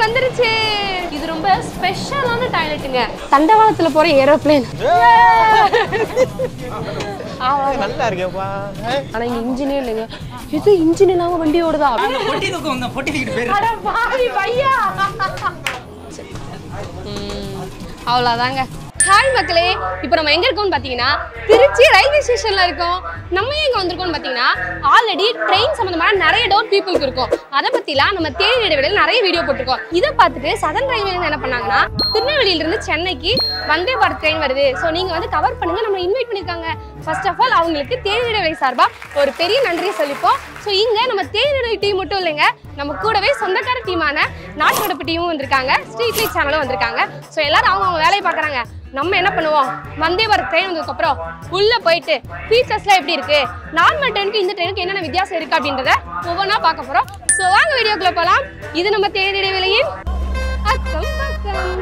வந்துருச்சு இது ரொம்ப ஸ்பெஷலான டாய்லெட்டுங்க தண்டவாளத்துல போற ஏரோப்ளேன் நல்லா இருக்கேப்பா ஆனா இங்க இன்ஜினே இல்லைங்க இது இன்ஜின் இல்லாம வண்டி ஓடுதா பொட்டி தூக்கம் வந்தேன் பொட்டி தூக்கிட்டு போயிரு அட பாவி பையா ம், அவ்வளோதாங்க ஹாய் மக்களே இப்போ நம்ம எங்க இருக்கோம்னு பார்த்தீங்கன்னா திருச்சி ரயில்வே ஸ்டேஷன்ல இருக்கோம் நம்ம ஏன் எங்க வந்திருக்கோம்னு பார்த்தீங்கன்னா ஆல்ரெடி ட்ரெயின் சம்மந்தமான நிறைய டவுட் பீப்புளுக்கு இருக்கும் அதை பத்திலாம் நம்ம தேடி இடைவெளியில் நிறைய வீடியோ போட்டிருக்கோம் இதை பார்த்துட்டு சதன் ரயில்வே என்ன பண்ணாங்கன்னா திருநெல்வேலியில இருந்து சென்னைக்கு வந்தே பாரத் ட்ரெயின் வருது ஸோ நீங்க வந்து கவர் பண்ணுங்க நம்ம இன்வைட் பண்ணிருக்காங்க ஃபர்ஸ்ட் ஆஃப் ஆல் அவங்களுக்கு தேடி இடைவெளி சார்பா ஒரு பெரிய நன்றியை சொல்லிப்போம் ஸோ இங்க நம்ம தேடி இடைவெளி டீம் மட்டும் இல்லைங்க நம்ம கூடவே சொந்தக்கார டீமான நாட்டோடப்பு டீமும் வந்திருக்காங்க ஸ்ட்ரீட் லைட் சேனலும் வந்திருக்காங்க ஸோ எல்லாரும் அவங்க அவங்க வேலையை பார்க்குறாங்க நம்ம என்ன பண்ணுவோம் வந்தே பாரத் ட்ரெயின் வந்ததுக்கப்புறம் உள்ள போயிட்டு ஃபீச்சர்ஸ்லாம் எப்படி இருக்கு நார்மல் ட்ரெயினுக்கு இந்த ட்ரெயினுக்கு என்னென்ன வித்தியாசம் இருக்கு அப்படின்றத ஒவ்வொன்றா பார்க்க போறோம் ஸோ வாங்க வீடியோக்குள்ள போகலாம் இது நம்ம தேடி இடைவெளியின் அக்கம் பக்கம்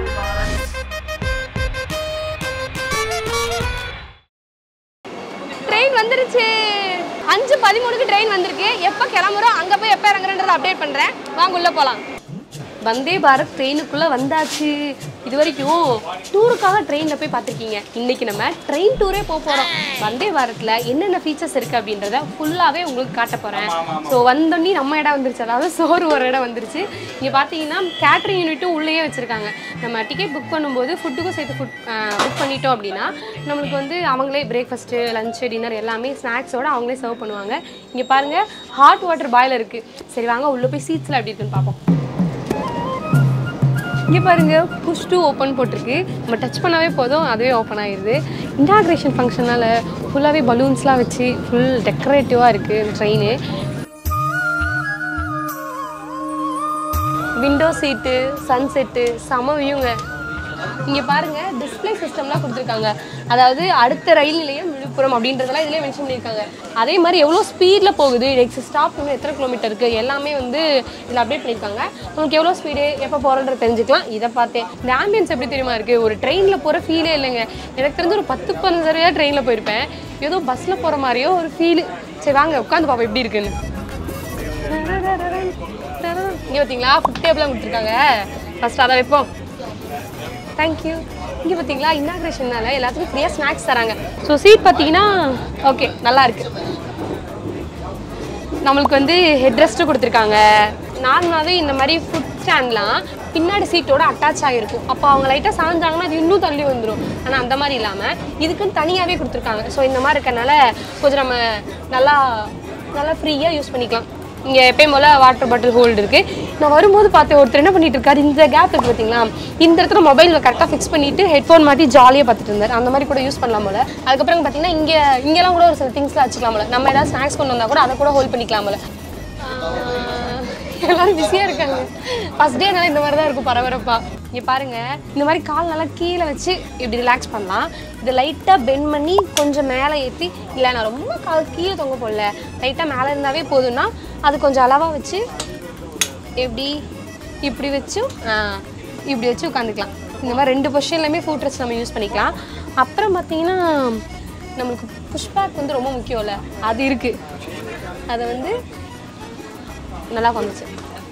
ட்ரெயின் வந்துருச்சு அஞ்சு பதிமூணுக்கு ட்ரெயின் வந்திருக்கு எப்போ கிளம்புறோம் அங்கே போய் எப்போ இறங்குறன்றதை அப்டேட் பண்ணுறேன் வாங்க உள்ள போகலாம் வந்தே பாரத் ட்ரெயினுக்குள்ளே வந்தாச்சு இது வரைக்கும் டூருக்காக ட்ரெயினில் போய் பார்த்துருக்கீங்க இன்னைக்கு நம்ம ட்ரெயின் டூரே போக போகிறோம் வந்தே பாரத்தில் என்னென்ன ஃபீச்சர்ஸ் இருக்குது அப்படின்றத ஃபுல்லாகவே உங்களுக்கு காட்ட போகிறேன் ஸோ வந்தோடனே நம்ம இடம் வந்துருச்சு அதாவது சோறு ஒரு இடம் வந்துருச்சு இங்கே பார்த்தீங்கன்னா கேட்ரிங் யூனிட்டும் உள்ளேயே வச்சுருக்காங்க நம்ம டிக்கெட் புக் பண்ணும்போது ஃபுட்டுக்கும் சேர்த்து ஃபுட் புக் பண்ணிட்டோம் அப்படின்னா நம்மளுக்கு வந்து அவங்களே பிரேக்ஃபாஸ்ட்டு லஞ்சு டின்னர் எல்லாமே ஸ்நாக்ஸோட அவங்களே சர்வ் பண்ணுவாங்க இங்கே பாருங்கள் ஹாட் வாட்டர் பாயில் இருக்குது சரி வாங்க உள்ளே போய் சீட்ஸில் எப்படி இருக்குன்னு பார்ப்போம் இங்கே பாருங்க புஷ் டு ஓப்பன் போட்டிருக்கு நம்ம டச் பண்ணாவே போதும் அதுவே ஓப்பன் ஆயிடுது இன்டாகிரேஷன் ஃபங்க்ஷனால் ஃபுல்லாகவே பலூன்ஸ்லாம் வச்சு ஃபுல் டெக்கரேட்டிவாக இருக்குது இந்த ட்ரெயின் விண்டோ சீட்டு சன்செட்டு செம வியூங்க இங்கே பாருங்க டிஸ்ப்ளே சிஸ்டம்லாம் கொடுத்துருக்காங்க அதாவது அடுத்த ரயில் நிலையம் விழுப்புரம் அப்படின்றதெல்லாம் இதிலே மென்ஷன் பண்ணியிருக்காங்க அதே மாதிரி எவ்வளோ ஸ்பீடில் போகுது நெக்ஸ்ட் ஸ்டாப் வந்து எத்தனை கிலோமீட்டர் இருக்குது எல்லாமே வந்து இதில் அப்டேட் பண்ணியிருக்காங்க உங்களுக்கு எவ்வளோ ஸ்பீடு எப்போ போகிறோன்ற தெரிஞ்சுக்கலாம் இதை பார்த்தேன் இந்த ஆம்பியன்ஸ் எப்படி தெரியுமா இருக்குது ஒரு ட்ரெயினில் போகிற ஃபீலே இல்லைங்க எனக்கு தெரிஞ்சு ஒரு பத்து பதினஞ்சு தடவையா ட்ரெயினில் போயிருப்பேன் ஏதோ பஸ்ஸில் போகிற மாதிரியோ ஒரு ஃபீலு சரி வாங்க உட்காந்து பார்ப்போம் எப்படி இருக்குன்னு இங்கே பார்த்தீங்களா ஃபுட் டேபிளாக கொடுத்துருக்காங்க ஃபர்ஸ்ட் அதை வைப்போம் தேங்க்யூ இங்கே பார்த்தீங்களா இன்னாக்ரேஷன்னால எல்லாத்துக்கும் ஃப்ரீயாக ஸ்நாக்ஸ் தராங்க ஸோ சீட் பார்த்தீங்கன்னா ஓகே நல்லா இருக்கு நம்மளுக்கு வந்து ஹெட் ரெஸ்ட்டு கொடுத்துருக்காங்க நார்மலாகவே இந்த மாதிரி ஃபுட் ஸ்டாண்ட்லாம் பின்னாடி சீட்டோட அட்டாச் ஆகிருக்கும் அப்போ அவங்க லைட்டாக சாஞ்சாங்கன்னா அது இன்னும் தள்ளி வந்துடும் ஆனால் அந்த மாதிரி இல்லாமல் இதுக்குன்னு தனியாகவே கொடுத்துருக்காங்க ஸோ இந்த மாதிரி இருக்கனால கொஞ்சம் நம்ம நல்லா நல்லா ஃப்ரீயாக யூஸ் பண்ணிக்கலாம் இங்கே எப்பயும் போல் வாட்டர் பாட்டில் ஹோல்டு இருக்குது நான் வரும்போது பார்த்தேன் ஒருத்தர் என்ன பண்ணிட்டு இருக்காரு இந்த கேப் இருக்குது பார்த்தீங்களா இந்த இடத்துல மொபைலில் கரெக்டாக ஃபிக்ஸ் பண்ணிட்டு ஹெட்ஃபோன் மாட்டி ஜாலியாக பார்த்துட்டு இருந்தார் அந்த மாதிரி கூட யூஸ் பண்ணலாம் போல அதுக்கப்புறம் பார்த்தீங்கன்னா இங்கே இங்கெல்லாம் கூட ஒரு சில திங்ஸ்லாம் வச்சுக்கலாம் போல நம்ம ஏதாவது ஸ்நாக்ஸ் கொண்டு வந்தால் கூட அதை கூட ஹோல்ட் பண்ணிக்கலாம் போல ஆஹ் எல்லாரும் பிஸியாக இருக்காங்க ஃபஸ்ட் டேனால இந்த மாதிரி தான் இருக்கும் பரபரப்பா இங்கே பாருங்க இந்த மாதிரி கால் நல்லா கீழே வச்சு இப்படி ரிலாக்ஸ் பண்ணலாம் இது லைட்டாக பெண்ட் பண்ணி கொஞ்சம் மேலே ஏற்றி இல்லை நான் ரொம்ப கால் கீழே தொங்க போடல லைட்டாக மேலே இருந்தாவே போதும்னா அது கொஞ்சம் அளவாக வச்சு எப்படி இப்படி வச்சு ஆ, இப்படி வச்சு உட்காந்துக்கலாம் இந்த மாதிரி ரெண்டு பொசிஷன்லையுமே ஃபுட் ரெஸ்ட் நம்ம யூஸ் பண்ணிக்கலாம் அப்புறம் பார்த்தீங்கன்னா நம்மளுக்கு புஷ்பேக் வந்து ரொம்ப முக்கியம்ல அது இருக்குது அதை வந்து நல்லா வந்துச்சு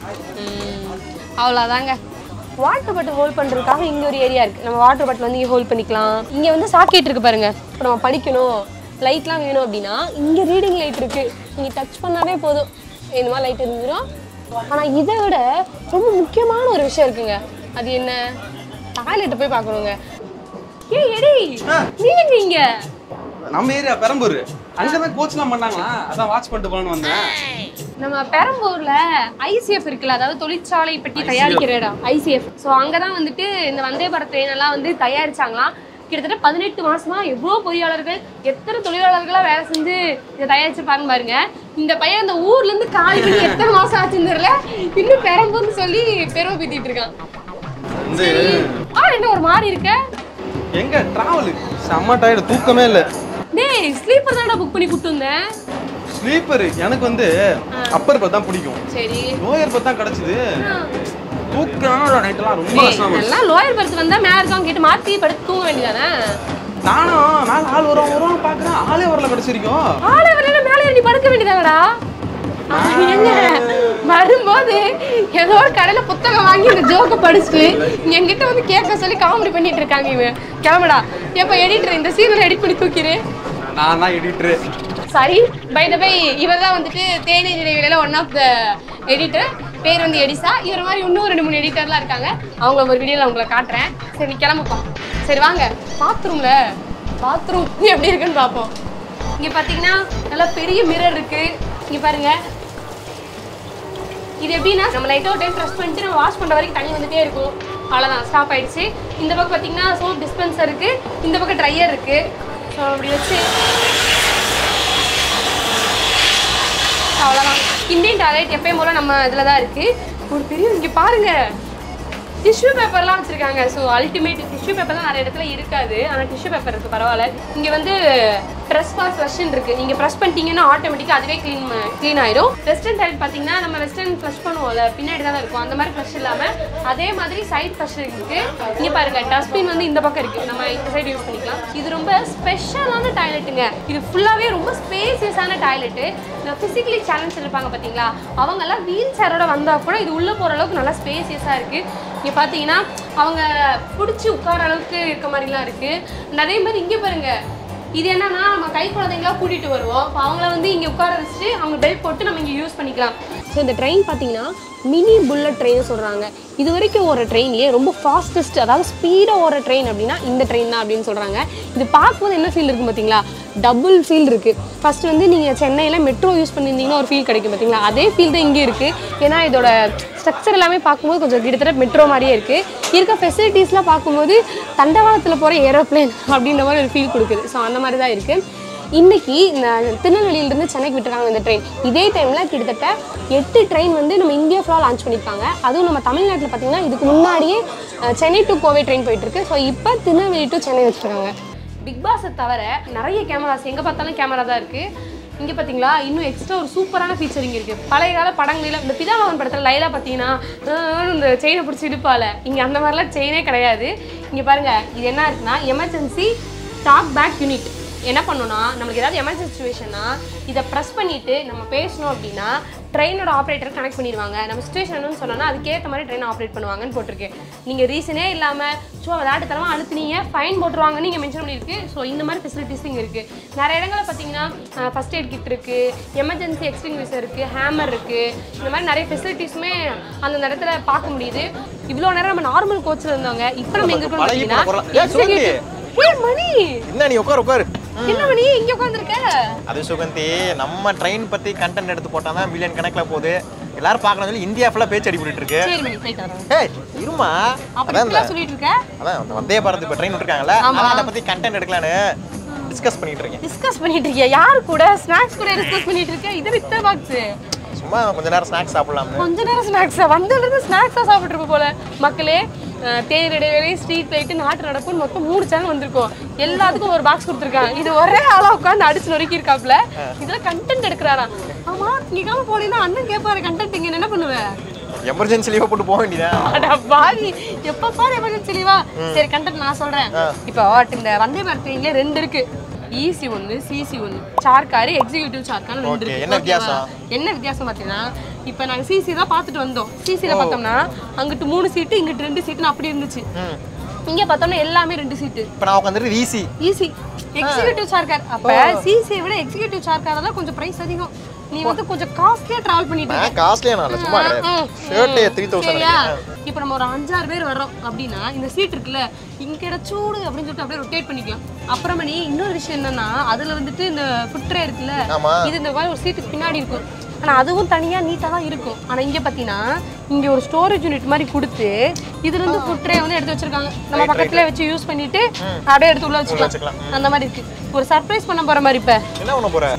அவ்வளோதாங்க வாட்டர் பாட்டில் ஹோல்ட் பண்ணுறதுக்காக இங்கே ஒரு ஏரியா இருக்குது நம்ம வாட்டர் பாட்டில் வந்து இங்கே ஹோல்ட் பண்ணிக்கலாம் இங்கே வந்து சாக்கெட் இருக்குது பாருங்க இப்போ நம்ம படிக்கணும் லைட்லாம் வேணும் அப்படின்னா இங்கே ரீடிங் லைட் இருக்குது நீங்கள் டச் பண்ணாவே போதும் இந்த மாதிரி லைட் இருந்துடும் ஆனால் இதை விட ரொம்ப முக்கியமான ஒரு விஷயம் இருக்குங்க அது என்ன டாய்லெட்டை போய் பார்க்கணுங்க ஏய் எடி நீங்க இங்க நம்ம ஏரியா பெரம்பூர் அங்கதான் கோச்லாம் பண்ணாங்களா அதான் வாட்ச் பண்ணிட்டு போகணும்னு வந்தேன் நம்ம பெரம்பூர்ல ஐசிஎஃப் இருக்குல்ல அதாவது தொழிற்சாலை பெட்டி தயாரிக்கிற இடம் ஐசிஎஃப் ஸோ அங்கதான் வந்துட்டு இந்த வந்தே பாரத் ட்ரெயின் எல்லாம் வந்து தயாரிச்சாங்களாம் கிட்டத்தட்ட பதினெட்டு மாசமா எவ்வளோ பொறியாளர்கள் எத்தனை தொழிலாளர்களா வேலை செஞ்சு இதை தயாரிச்சிருப்பாங்க பாருங்க இந்த பையன் அந்த ஊர்ல இருந்து காலி பண்ணி எத்தனை மாசம் ஆச்சுன்னு தெரியல இன்னும் பெரம்பூர்னு சொல்லி பெருமை பீத்திட்டு இருக்கான் வந்து ஆ என்ன ஒரு மாதிரி இருக்க எங்க டிராவல் செம்ம டயர்டு தூக்கமே இல்லை டேய் ஸ்லீப்பர் தான்டா புக் பண்ணி கூட்டு வந்தேன் ஸ்லீப்பர் எனக்கு வந்து அப்பர் பத் தான் பிடிக்கும் சரி லோயர் பத் தான் கிடைச்சது தூக்கம் நைட்டெல்லாம் ரொம்ப டேய், கஷ்டமா போச்சு. எல்லாம் லோயர் பர்த் வந்தா மேல இருக்கவங்க கேட்டு மாத்தி படுத்து தூங்க வேண்டியதானே நானும் நான் ஆள் வரும் வரும் பாக்குறேன் ஆளே வரல கிடைச்சிருக்கோம் ஆளே வரல மேலே ஏறி நீ படுக்க வேண்டியதானடா எங்க வரும்போது ஏதோ ஒரு கடையில புத்தகம் வாங்கி இந்த ஜோக்க படிச்சுட்டு என்கிட்ட வந்து கேட்க சொல்லி காமெடி பண்ணிட்டு இருக்காங்க இவன் கிளம்புடா எப்ப எடிட்டர் இந்த சீரியல் எடிட் பண்ணி தூக்கிடு நான் தான் editor sorry by the by இவர் தான் வந்துட்டு தேநீர் இடைவேளையில ஒன் ஆஃப் த எடிட்டர் பேர் வந்து எடிசா இவர் மாதிரி இன்னும் ரெண்டு மூணு எடிட்டர்லாம் இருக்காங்க அவங்க ஒரு வீடியோவில் உங்களை காட்டுறேன் சரி நீ கிளம்புப்பா சரி வாங்க பாத்ரூம்ல பாத்ரூம் எப்படி இருக்குன்னு பார்ப்போம் இங்க பாத்தீங்கன்னா நல்லா பெரிய மிரர் இருக்கு இங்க பாருங்க இது எப்படின்னா நம்ம லைட்டாக ஒரு டைம் ப்ரெஸ் பண்ணிட்டு நம்ம வாஷ் பண்ணுற வரைக்கும் தண்ணி வந்துட்டே இருக்கும் அவ்வளோதான் ஸ்டாப் ஆயிடுச்சு இந்த பக்கம் பார்த்தீங்கன்னா சோப் டிஸ்பென்சர் இருக்கு இந்த பக்கம் ட்ரையர் இருக்கு ஸோ அப்படி வச்சு அவ்வளோதான் இந்தியன் டாய்லெட் எப்பயும் போல நம்ம இதில் தான் இருக்கு ஒரு பெரிய இங்கே பாருங்க டிஷ்யூ பேப்பர்லாம் வச்சிருக்காங்க ஸோ அல்டிமேட் டிஷ்யூ பேப்பர்லாம் நிறைய இடத்துல இருக்காது ஆனால் டிஷ்யூ பேப்பர் இருக்கு பரவாயில்ல இங்கே வந்து ப்ரெஸ் பாஸ் ஃப்ளஷ்ன்னு இருக்கு நீங்கள் ப்ரெஸ் பண்ணிட்டீங்கன்னா ஆட்டோமேட்டிக்காக அதுவே க்ளீன் க்ளீன் ஆயிடும் வெஸ்டர்ன் டைல் பார்த்தீங்கன்னா நம்ம வெஸ்டர்ன் ஃப்ளஷ் பண்ணுவோம்ல பின்னாடி தான் இருக்கும் அந்த மாதிரி ஃப்ளஷ் இல்லாமல் அதே மாதிரி சைட் ஃப்ளஷ் இருக்கு இங்கே பாருங்க டஸ்ட்பின் வந்து இந்த பக்கம் இருக்கு நம்ம இந்த சைடு யூஸ் பண்ணிக்கலாம் இது ரொம்ப ஸ்பெஷலான டாய்லெட்டுங்க இது ஃபுல்லாகவே ரொம்ப ஸ்பேசியஸான டாய்லெட்டு இந்த ஃபிசிக்கலி சேலஞ்ச் இருப்பாங்க பார்த்தீங்களா அவங்கெல்லாம் வீல் சேரோட வந்தால் கூட இது உள்ளே போகிற அளவுக்கு நல்லா ஸ்பேசியஸாக இருக்குது இங்கே பார்த்தீங்கன்னா அவங்க பிடிச்சி உட்கார அளவுக்கு இருக்க மாதிரிலாம் இருக்குது அதே மாதிரி இங்கே பாருங்க இது என்னன்னா நம்ம கை குழந்தைங்களா கூட்டிட்டு வருவோம் இப்போ அவங்கள வந்து இங்கே உட்கார வச்சுட்டு அவங்க பெல்ட் போட்டு நம்ம இங்கே யூஸ் பண்ணிக்கலாம் ஸோ இந்த ட்ரெயின் பார்த்தீங்கன்னா மினி புல்லட் ட்ரெயின் சொல்கிறாங்க இது வரைக்கும் ஒரு ட்ரெயின்லேயே ரொம்ப ஃபாஸ்டஸ்ட் அதாவது ஸ்பீடாக ஓடுற ட்ரெயின் அப்படின்னா இந்த ட்ரெயின் தான் அப்படின்னு சொல்கிறாங்க இது பார்க்கும்போது என்ன ஃபீல் இருக்கும் பார்த்தீங்களா டபுள் ஃபீல் இருக்குது ஃபர்ஸ்ட் வந்து நீங்கள் சென்னையில் மெட்ரோ யூஸ் பண்ணியிருந்தீங்கன்னா ஒரு ஃபீல் கிடைக்கும் பார்த்தீங்களா அதே ஃபீல் தான் இங்கே இருக்குது ஏன்னா இதோட ஸ்ட்ரக்சர் எல்லாமே பார்க்கும்போது கொஞ்சம் கிட்டத்தட்ட மெட்ரோ மாதிரியே இருக்குது இருக்க ஃபெசிலிட்டிஸ்லாம் பார்க்கும்போது தண்டவாளத்தில் போகிற ஏரோப்ளேன் அப்படின்ற மாதிரி ஒரு ஃபீல் கொடுக்குது ஸோ அந்த மாதிரி தான் இருக்குது இன்னைக்கு இந்த திருநெல்வேலியிலிருந்து சென்னைக்கு விட்டுருக்காங்க இந்த ட்ரெயின் இதே டைமில் கிட்டத்தட்ட எட்டு ட்ரெயின் வந்து நம்ம இந்தியா ஃபுல்லாக லான்ச் பண்ணியிருக்காங்க அதுவும் நம்ம தமிழ்நாட்டில் பார்த்தீங்கன்னா இதுக்கு முன்னாடியே அஹ், சென்னை டு கோவை ட்ரெயின் போயிட்டுருக்கு ஸோ இப்போ திருநெல்வேலி டு சென்னை வச்சுருக்காங்க பிக் பாஸை தவிர நிறைய கேமராஸ் எங்கே பார்த்தாலும் கேமரா தான் இருக்குது இங்கே பார்த்தீங்களா இன்னும் எக்ஸ்ட்ரா ஒரு சூப்பரான ஃபீச்சரிங் இருக்குது பழைய கால படங்களில் இந்த பிதாமகன் படத்தில் லைலா பார்த்தீங்கன்னா ஆஹ் இந்த செயினை பிடிச்சி இடுப்பால இங்கே அந்த மாதிரிலாம் செயினே கிடையாது இங்கே பாருங்கள் இது என்ன இருக்குன்னா எமர்ஜென்சி டாக் பேக் யூனிட் என்ன பண்ணணும்னா நம்மளுக்கு ஏதாவது எமர்ஜென்சி சுச்சுவேஷன்னா இதை ப்ரெஸ் பண்ணிவிட்டு நம்ம பேசணும் அப்படின்னா ட்ரெயினோட ஆப்ரேட்டர் கனெக்ட் பண்ணிடுவாங்க நம்ம சுச்சுவேஷன் என்னன்னு சொன்னோன்னா அதுக்கேற்ற மாதிரி ட்ரெயின் ஆப்ரேட் பண்ணுவாங்கன்னு போட்டிருக்கு நீங்கள் ரீசனே இல்லாமல் ஸோ விளையாட்டுத்தனமாக அழுத்துனீங்க ஃபைன் போட்டுருவாங்கன்னு நீங்கள் மென்ஷன் பண்ணியிருக்கு ஸோ இந்த மாதிரி ஃபெசிலிட்டிஸ் இங்கே இருக்குது நிறைய இடங்களில் பார்த்தீங்கன்னா ஃபஸ்ட் எய்ட் கிட் இருக்குது எமர்ஜென்சி எக்ஸ்டிங்விஷர் இருக்குது ஹேமர் இருக்குது இந்த மாதிரி நிறைய ஃபெசிலிட்டிஸுமே அந்த இடத்துல பார்க்க முடியுது இவ்வளோ நேரம் நம்ம நார்மல் கோச்சில் இருந்தாங்க இப்போ நம்ம எங்கே இருக்கோம்னு பழகி பார்த்தீங்கன்னா போன பொருளா? ஏய், சுகந்தி. executive- ஏய், மணி என்ன நீ உட்கார் உட்காரு என்ன மணி இங்க உட்காந்துருக்க அது சுகந்தி நம்ம ட்ரெயின் பத்தி கண்டென்ட் எடுத்து போட்டா தான் மில்லியன் கணக்குல போகுது எல்லாரும் பார்க்கணும் சொல்லி இந்தியா ஃபுல்லா பேச்சு அடிபட்டு இருக்கு சரி மணி போயிட்டு வரேன் ஏய் இருமா அப்படி அதான் இந்த இப்படிலாம் சொல்லிட்டு இருக்க அதான் அந்த வந்தே பாரத் இப்போ ட்ரெயின் விட்டுருக்காங்கல்ல ஆமா. அதான் அதை பத்தி கண்டென்ட் எடுக்கலான்னு டிஸ்கஸ் பண்ணிட்டு இருக்கேன் டிஸ்கஸ் பண்ணிட்டு இருக்கியா யாரு கூட ஸ்நாக்ஸ் கூட டிஸ்கஸ் பண்ணிட்டு இருக்க இது வித்த பாக்ஸ் சும்மா கொஞ்ச நேரம் ஸ்நாக்ஸ் சாப்பிடலாம்னு கொஞ்ச நேரம் ஸ்நாக்ஸா வந்ததுலேருந்து ஸ்நாக்ஸா சாப்பிட்டு போல மக்களே அஹ், தேநீர் இடைவேளை ஸ்ட்ரீட் லைட்டு நாட்டு நடப்புன்னு மொத்தம் மூணு சேனல் வந்திருக்கும் எல்லாத்துக்கும் ஒரு பாக்ஸ் கொடுத்துருக்காங்க இது ஒரே ஆளா உட்காந்து அடிச்சு நொறுக்கி இருக்காப்ல இதுல கண்டென்ட் எடுக்கிறாராம் ஆமா நீ காம போனீங்கன்னா அண்ணன் கேட்பாரு கண்டென்ட் இங்க என்ன பண்ணுவேன் எமர்ஜென்சி லீவ் போட்டு போக வேண்டியதான் அட பாவி எப்ப பாரு எமர்ஜென்சி லீவா சரி கண்டென்ட் நான் சொல்றேன் இப்போ இந்த வந்தே பாரத் ட்ரெயின்ல ரெண்டு இருக்கு ஈசி ஒன்று சிசி ஒன்று சார்காரு எக்ஸிக்யூட்டிவ் சார்காரு ரெண்டு Okay, இருக்கு என்ன ஓகேவா? வித்தியாசம்? என்ன வித்தியாசம் பார்த்தீங்கன்னா இப்போ நாங்கள் சிசி தான் பார்த்துட்டு வந்தோம் சிசியில் பார்த்தோம்னா அங்கிட்டு மூணு சீட்டு இங்கிட்டு ரெண்டு சீட்டுன்னு அப்படி இருந்துச்சு ம் இங்கே பார்த்தோம்னா எல்லாமே ரெண்டு சீட்டு இப்போ நான் உட்காந்துட்டு ஈஸி ஈஸி எக்ஸிக்யூட்டிவ் சார்கார் அப்போ சிசியை விட எக்ஸிக்யூட்டிவ் சார்கார் தான் கொஞ்சம் ப்ரைஸ் அதிகம் நீ வந்து கொஞ்சம் காஸ்ட்லியாக ட்ராவல் பண்ணிட்டு இருக்க. நான் காஸ்ட்லியா நான் இல்லை சும்மா கிடையாது ஷர்ட்டே த்ரீ சரியா தௌசண்ட் இப்போ நம்ம ஒரு அஞ்சாறு பேர் வர்றோம் அப்படின்னா இந்த சீட் இருக்குல்ல இங்க சூடு அப்படின்னு சொல்லிட்டு அப்படியே ரொட்டேட் பண்ணிக்கலாம் அப்புறமேனி இன்னொரு விஷயம் என்னன்னா அதுல வந்துட்டு இந்த ஃபுட்ரே இருக்குல்ல ஆமா. இது இந்த மாதிரி ஒரு சீட்டுக்கு பின்னாடி இருக்கும் ஆனா அதுவும் தனியா நீட்டா தான் இருக்கும் ஆனா இங்க பாத்தீங்கன்னா இங்க ஒரு ஸ்டோரேஜ் யூனிட் மாதிரி கொடுத்து இதுல இருந்து ஃபுட்ரே வந்து எடுத்து வச்சிருக்காங்க நம்ம பக்கத்துல வச்சு யூஸ் பண்ணிட்டு அப்படியே எடுத்து உள்ள வச்சுக்கலாம். வச்சுக்கலாம் அந்த மாதிரி இருக்கு ஒரு சர்ப்ரைஸ் பண்ண போற மாதிரி இப்ப என்ன பண்ண போற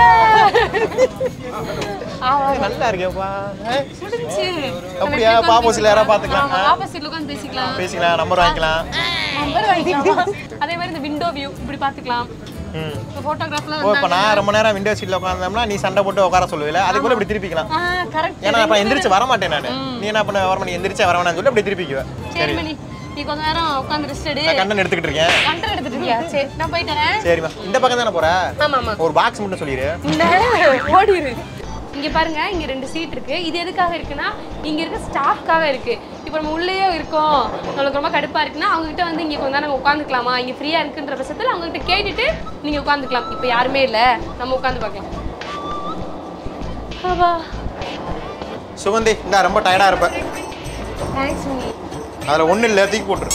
ஆமா. நல்லா இருக்கேப்பா முடிஞ்சுச்சு. அப்படியா? நம்ம இப்படி opposite ல யாராவது உட்காந்து பார்த்துக்கலாம். ஆமா, opposite ல உட்காந்து பேசிக்கலாம் பேசிக்கலாம் நம்பர் வாங்கிக்கலாம் நம்பர் வாங்கிக்கலாமா அதே மாதிரி இந்த விண்டோ வியூ இப்படி பார்த்துக்கலாம் ம் இப்போ ஃபோட்டோகிராஃப்லாம் ஓ இப்போ நான் ரொம்ப நேரம் விண்டோ சீட்ல உட்காந்தோம்னா நீ சண்டை போட்டு உட்கார சொல்லுவில அதுக்கு கூட இப்படி திருப்பிக்கலாம் ஆ கரெக்ட் ஏன்னா அப்ப எந்திரிச்சு வர மாட்டேன் நான் நீ என்ன பண்ண வர நீ எந்திரிச்சா வர வேணாம்னு சொல்லி அப்படி திருப்பிக்குவேன் சரி மணி நீ கொஞ்ச நேரம் உட்காந்து ரெஸ்ட் எடு நான் கண்டன் எடுத்துக்கிட்டு இருக்கேன் கண்டர் எடுத்துட்டு இருக்கியா சரி நான் போயிட்டு வரேன் சரிம்மா இந்த பக்கம் தானே போற ஆமா ஆமா ஒரு பாக்ஸ் மட்டும் சொல்லிடு இந்த ஓடிரு இங்க பாருங்க இங்க ரெண்டு சீட் இருக்கு இது எதுக்காக இருக்குன்னா இங்க இருக்க ஸ்டாஃப்காக இருக்கு இப்போ நம்ம உள்ளேயே இருக்கோம் நம்மளுக்கு ரொம்ப கடுப்பா இருக்குன்னா அவங்க கிட்ட வந்து இங்க கொஞ்ச நேரம் உட்காந்துக்கலாமா இங்க ஃப்ரீயா இருக்குன்ற பட்சத்தில் அவங்க கிட்ட கேட்டுட்டு நீங்க உட்காந்துக்கலாம் இப்போ யாருமே இல்ல நம்ம உட்காந்து பார்க்கலாம் ஆவா சுகந்தி இந்த ரொம்ப டயர்டாக இருப்பேன் தேங்க்ஸ் சுமி அதில் ஒன்றும் இல்லை தூக்கி போட்டுரு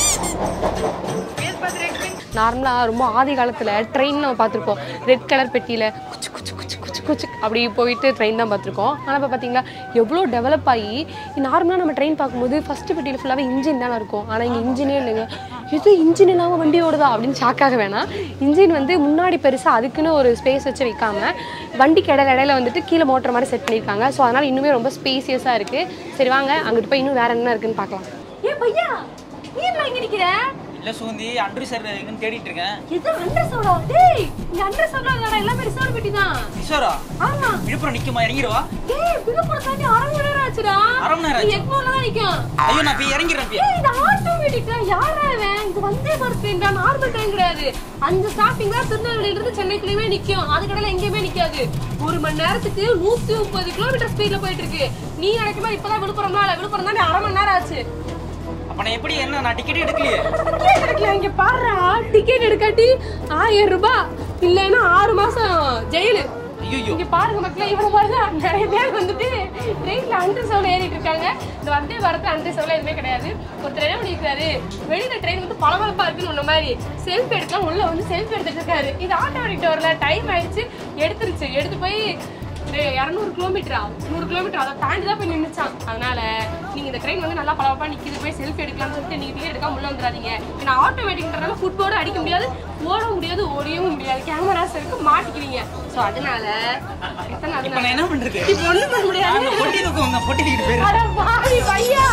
நார்மலாக ரொம்ப ஆதி காலத்தில் ட்ரெயின் நம்ம பார்த்துருப்போம் ரெட் கலர் பெட்டியில் குச்சு குச்சு குச்சு குச்சு குச்சு அப்படி போயிட்டு ட்ரெயின் தான் பார்த்துருக்கோம் ஆனால் இப்போ பார்த்தீங்களா எவ்வளோ டெவலப் ஆகி நார்மலாக நம்ம ட்ரெயின் பார்க்கும்போது ஃபஸ்ட்டு பெட்டியில் ஃபுல்லாகவே இன்ஜின் தானே இருக்கும் ஆனால் இங்கே இன்ஜினே இல்லைங்க இது இன்ஜின் இல்லாமல் வண்டி ஓடுதா அப்படின்னு ஷாக்காக வேணாம் இன்ஜின் வந்து முன்னாடி பெருசாக அதுக்குன்னு ஒரு ஸ்பேஸ் வச்சு வைக்காம வண்டிக்கு இடையில இடையில வந்துட்டு கீழே மோட்டர் மாதிரி செட் பண்ணியிருக்காங்க ஸோ அதனால் இன்னுமே ரொம்ப ஸ்பேசியஸாக இருக்குது சரி வாங்க அங்கிட்டு போய் இன்னும் வேற என்ன இருக்குன்னு பார்க்கலாம் ஏ பையா நீ என்ன இங்கே நிற்கிற இல்ல சுகந்தி அன்று சார் எங்கன்னு தேடிட்டு இருக்கேன் இது அண்டர் சோடா டேய் இங்க அண்டர் சோடா இல்லடா எல்லாமே ரிசர்வ் பெட்டி தான் கிஷோரா ஆமா விழுப்புரம் நிக்குமா இறங்கிடுவா டேய் விழுப்புரம் தாண்டி அரை மணி நேரம் ஆச்சுடா அரை மணி நேரம் நீ ஆச்சு. எக்மோர்ல தான் நிக்கும் ஐயோ நான் போய் இறங்கிறேன் போய். டேய் இது ஆட்டோமேட்டிக் தான் யாரா இவன் இது வந்தே பாரத் ட்ரெயின்டா நார்மல் ட்ரெயின் கிடையாது அஞ்சு ஸ்டாப்பிங் தான் திருநெல்வேலியில இருந்து சென்னைக்குள்ளேயுமே நிக்கும் அதுக்கடையில எங்கேயுமே நிக்காது ஒரு மணி நேரத்துக்கு நூத்தி முப்பது கிலோமீட்டர் ஸ்பீட்ல போயிட்டு இருக்கு நீ நினைக்கும் இப்பதான் விழுப்புரம்லாம் இல்ல விழுப்புரம் தாண்டி அரை மணி நேரம் ஆச்சு அப்ப நான் எப்படி என்ன நான் டிக்கெட் எடுக்கலையே டிக்கெட் எடுக்கல இங்க பாருடா டிக்கெட் எடுக்காட்டி ஆயிரம் ரூபாய் இல்லைன்னா ஆறு மாசம் ஜெயிலு ஐயோ இங்க பாருங்க மக்களே இவர பாருங்க நிறைய பேர் வந்துட்டு ட்ரெயின்ல அண்டை சவுல ஏறிட்டு இருக்காங்க இந்த வந்தே பாரத் அண்டை சவுல எதுவுமே கிடையாது ஒருத்தர் என்ன பண்ணிருக்காரு வெளியில ட்ரெயின் வந்து பளபளப்பா இருக்குன்னு ஒண்ணு மாதிரி செல்ஃபி எடுக்கலாம் உள்ள வந்து செல்ஃபி எடுத்துட்டு இருக்காரு இது ஆட்டோமேட்டிக் வரல டைம் ஆயிடுச்சு எடுத்துருச்சு எடுத்து போய் இரநூறு கிலோமீட்டரா நூறு கிலோமீட்டர் அதை தாண்டி தான் போய் நின்றுச்சான் அதனால நீங்க இந்த ட்ரெயின் வந்து நல்லா பளபளப்பா நிக்குது போய் செல்ஃபி எடுக்கலாம்னு சொல்லிட்டு நீங்க டிக்கெட் எடுக்காம உள்ள வந்துடாதீங்க ஏன்னா ஆட்டோமேட்டிக்ன்றனால ஃபுட் போர்டு அடிக்க முடியாது ஓட முடியாது ஓடியவும் முடியாது கேமராஸ் இருக்கு மாட்டிக்குவீங்க ஸோ அதனால எத்தனை இப்ப அதனால நான் என்ன பண்றது இப்போ ஒண்ணும் பண்ண முடியாது அந்த பொட்டி தூக்கம் வந்த பொட்டி தூக்கிட்டு போயிரு அட பாவி பையா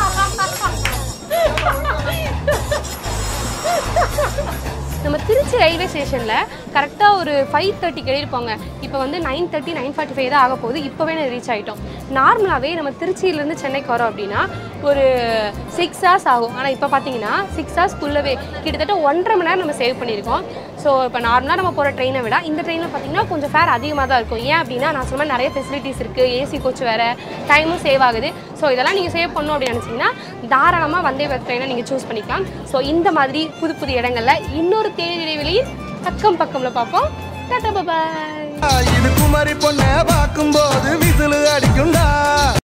நம்ம திருச்சி ரயில்வே ஸ்டேஷனில் கரெக்டாக ஒரு ஃபைவ் தேர்ட்டிக்கு எழுதிருப்போங்க இப்போ வந்து nine thirty nine forty five தான் ஆக போகுது இப்போவே நான் ரீச் ஆகிட்டோம் நார்மலாகவே நம்ம திருச்சியிலேருந்து சென்னைக்கு வரோம் அப்படின்னா ஒரு சிக்ஸ் ஹவர்ஸ் ஆகும் ஆனால் இப்போ பார்த்தீங்கன்னா சிக்ஸ் ஹவர்ஸ்க்குள்ளவே கிட்டத்தட்ட ஒன்றரை மணி நேரம் நம்ம சேவ் பண்ணியிருக்கோம் ஸோ இப்போ நார்மலாக நம்ம போகிற ட்ரெயினை விட இந்த ட்ரெயினில் பார்த்தீங்கன்னா கொஞ்சம் ஃபேர் அதிகமாக தான் இருக்கும் ஏன் அப்படின்னா நான் சொன்ன மாதிரி நிறைய ஃபெசிலிட்டிஸ் இருக்குது ஏசி கோச் வேறு டைமும் சேவ் ஆகுது ஸோ இதெல்லாம் நீங்கள் சேவ் பண்ணணும் அப்படின்னு நினச்சிங்கன்னா தாராளமாக வந்தே பாரத் ட்ரெயினை நீங்கள் சூஸ் பண்ணிக்கலாம் ஸோ இந்த மாதிரி புது புது இடங்கள்ல இன்னொரு தேநீர் இடைவெளியில் பக்கம் பக்கம்ல பார்ப்போம் டாட்டா பாய் இது குமரி பொண்ண பார்க்கும்போது விசிலு அடிக்கும்டா